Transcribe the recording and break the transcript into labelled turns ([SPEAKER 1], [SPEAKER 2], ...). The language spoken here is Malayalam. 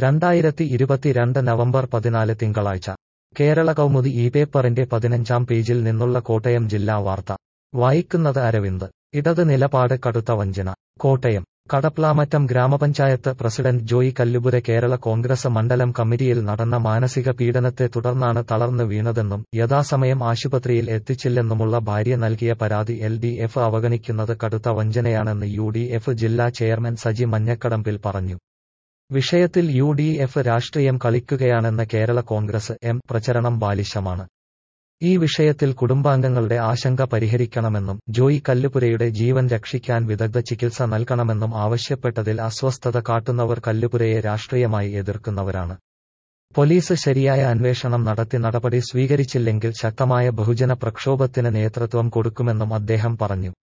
[SPEAKER 1] രണ്ടായിരത്തി ഇരുപത്തിരണ്ട് നവംബർ പതിനാല് തിങ്കളാഴ്ച കേരള കൗമുദി ഈ പേപ്പറിന്റെ പതിനഞ്ചാം പേജിൽ നിന്നുള്ള കോട്ടയം ജില്ലാ വാർത്ത വായിക്കുന്നത് അരവിന്ദ് ഇടത് നിലപാട് കടുത്ത വഞ്ചന കോട്ടയം കടപ്ലാമറ്റം ഗ്രാമപഞ്ചായത്ത് പ്രസിഡന്റ് ജോയി കല്ലുപുര കേരള കോൺഗ്രസ് മണ്ഡലം കമ്മിറ്റിയിൽ നടന്ന മാനസിക പീഡനത്തെ തുടർന്നാണ് തളർന്നു വീണതെന്നും യഥാസമയം ആശുപത്രിയിൽ എത്തിച്ചില്ലെന്നുമുള്ള ഭാര്യ നൽകിയ പരാതി എൽ ഡി എഫ് അവഗണിക്കുന്നത് കടുത്ത വഞ്ചനയാണെന്ന് യു ഡി എഫ് ജില്ലാ ചെയർമാൻ സജി മഞ്ഞക്കടമ്പിൽ പറഞ്ഞു വിഷയത്തിൽ യു ഡി എഫ് രാഷ്ട്രീയം കളിക്കുകയാണെന്ന കേരള കോൺഗ്രസ് എം പ്രചരണം ബാലിശമാണ് ഈ വിഷയത്തിൽ കുടുംബാംഗങ്ങളുടെ ആശങ്ക പരിഹരിക്കണമെന്നും ജോയി കല്ലുപുരയുടെ ജീവൻ രക്ഷിക്കാൻ വിദഗ്ധ ചികിത്സ നൽകണമെന്നും ആവശ്യപ്പെട്ടതിൽ അസ്വസ്ഥത കാട്ടുന്നവർ കല്ലുപുരയെ രാഷ്ട്രീയമായി എതിർക്കുന്നവരാണ് പോലീസ് ശരിയായ അന്വേഷണം നടത്തി നടപടി സ്വീകരിച്ചില്ലെങ്കിൽ ശക്തമായ ബഹുജന പ്രക്ഷോഭത്തിന് നേതൃത്വം കൊടുക്കുമെന്നും അദ്ദേഹം പറഞ്ഞു